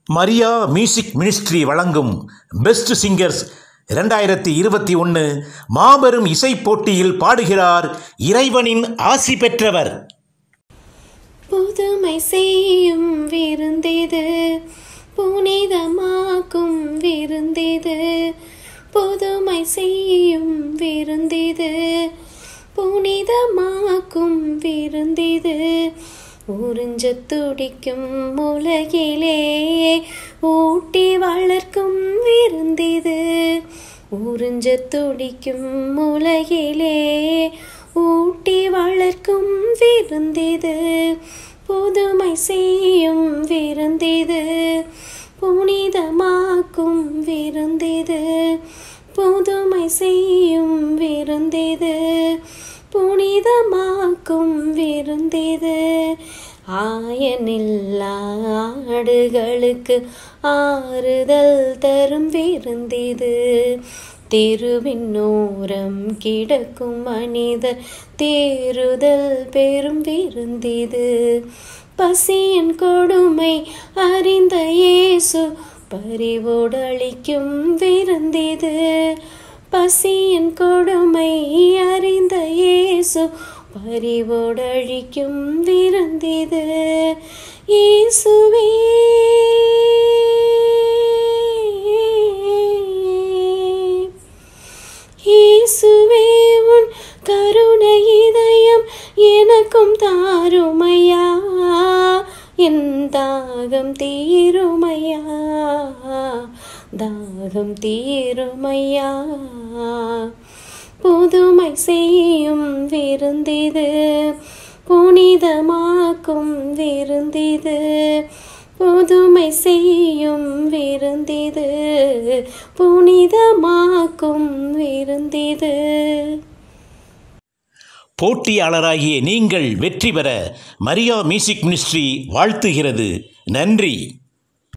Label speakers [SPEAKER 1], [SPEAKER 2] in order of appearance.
[SPEAKER 1] Maria music ministry வழங்கும் best singers இரண்டாயிரத்தி இருபத்தி ஒன்று மாபெரும் இசைப் போட்டியில் பாடுகிறார் இறைவனின் ஆசி பெற்றவர்
[SPEAKER 2] புதுமை செய்யும் விருந்திது புனிதமாக்கும் விருந்திது புதுமை செய்யும் விருந்திது புனிதமாக்கும் விருந்திது உறிஞ்ச துடிக்கும் உலகிலே ஊட்டி வளர்க்கும் விருந்திது உறிஞ்ச துடிக்கும் உலகிலே ஊட்டி வளர்க்கும் விருந்திது புதுமை செய்யும் விருந்திது புனிதமாக்கும் விருந்திது புதுமை செய்யும் விருந்திது புனிதமாக்கும் விருந்திது ஆயனில்லா ஆடுகளுக்கு ஆறுதல் தரும் விருந்திது திருவிண்ணோரம் கிடக்கும் மனிதர் தேறுதல் பெரும் விருந்திது பசியின் கொடுமை அறிந்த இயேசு பறிவோடளிக்கும் விருந்திது பசியின் கொடுமை அறிந்த இயேசு பறிவோடழிக்கும் விருந்திது இயேசுவே இயேசுவே உன் கருணை இதயம் எனக்கும் தாருமையா என் தாகம் தீருமையா தாகம் தீருமையா புதுமை செய்யும் விருந்திது புனிதமாக்கும் விருந்திது புதுமை செய்யும் விருந்திது புனிதமாக்கும் விருந்திது
[SPEAKER 1] போட்டியாளராகிய நீங்கள் வெற்றி பெற மரியா மியூசிக் மினிஸ்ட்ரி வாழ்த்துகிறது நன்றி